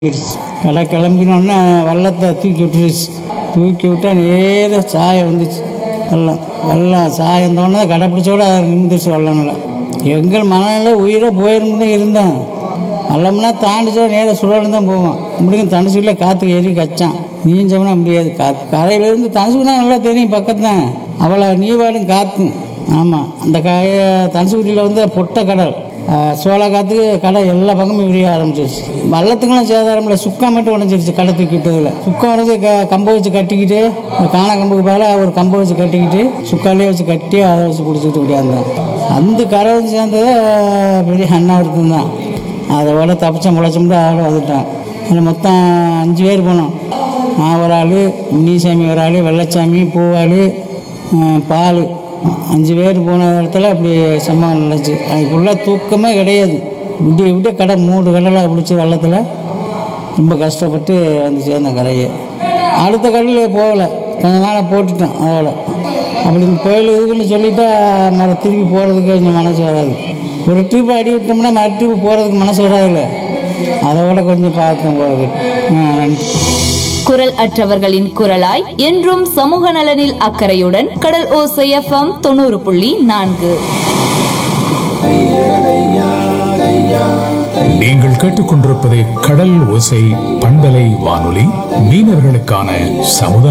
கடை கிளம்பினோடனே வெள்ளத்தை தூக்கி விட்டுருச்சு தூக்கி விட்டா நேராக சாயம் வந்துச்சு வெள்ளம் வெள்ளம் சாயந்தோடனே கடை பிடிச்சோட நிமிந்துச்சு வெள்ளம்ல எங்கள் மனநிலை உயிரை போயிருந்து தான் இருந்தேன் வெள்ளம்னா தாண்டிச்சோட நேராக சுழலும் தான் போவோம் முடியும் தனுசுக்குள்ளே காற்று ஏறி கச்சான் நீஞ்சோம்னா முடியாது காற்று கரையிலேருந்து தனுசுக்குனா நல்லா தெரியும் பக்கத்து தான் அவ்வளோ நீவாடும் காற்று ஆமாம் அந்த காய தனுசுக்குடியில் வந்து பொட்டை கடல் ஆஹ் சோள காற்றுக்கு கடை எல்லா பக்கமும் விரிய ஆரம்பிச்சிருச்சு வள்ளத்துக்கெல்லாம் சேதாரம் இல்லை சுக்கா மட்டும் உடஞ்சிருச்சு கடை தூக்கி விட்டதில் சுக்கா உடஞ்சி க கம்பை வச்சு கட்டிக்கிட்டு இந்த காண கம்புக்கு பதிலாக ஒரு கம்பை வச்சு கட்டிக்கிட்டு சுக்காலே வச்சு கட்டி அதை வச்சு பிடிச்சிட்டு ஓடியாந்தேன் அந்த கரை வந்து சேர்ந்தது பெரிய அண்ணாவிரத்தம் தான் அதோட தப்பிச்ச முளைச்சோம்னா ஆள் வந்துட்டான் அதில் மொத்தம் அஞ்சு பேர் போனோம் நான் ஒரு ஆள் முனிசாமி ஒரு ஆள் வெள்ளச்சாமி பூவாள் பால் அஞ்சு பேர் போன இடத்துல அப்படி சம்பவம் நடந்துச்சு அதுக்குள்ள தூக்கமே கிடையாது விடிய விடிய கடை மூணு கடலாக பிடிச்சி வெள்ளத்தில் ரொம்ப கஷ்டப்பட்டு வந்து சேர்ந்தேன் கரையை அடுத்த கடையில் போகலை கொஞ்ச நாளாக போட்டுட்டேன் அதோட அப்படி இந்த கோயில் இதுக்குன்னு சொல்லிட்டா மறு திருப்பி போகிறதுக்கு கொஞ்சம் மனசு வராது ஒரு ட்ரிப் அடி விட்டோம்னா மறு ட்ரிப் போகிறதுக்கு மனசு வராதுல்ல அதோட கொஞ்சம் பார்த்தேன் போகிறதுக்கு ஆ நன்றி குரல் அற்றவர்களின் குரலாய் என்றும் சமூக நலனில் அக்கறையுடன் கடல் ஓசை எஃப்எம் தொண்ணூறு புள்ளி நான்கு நீங்கள் கேட்டுக்கொண்டிருப்பது கடல் ஓசை பண்பலை வானொலி மீனவர்களுக்கான சமுதாய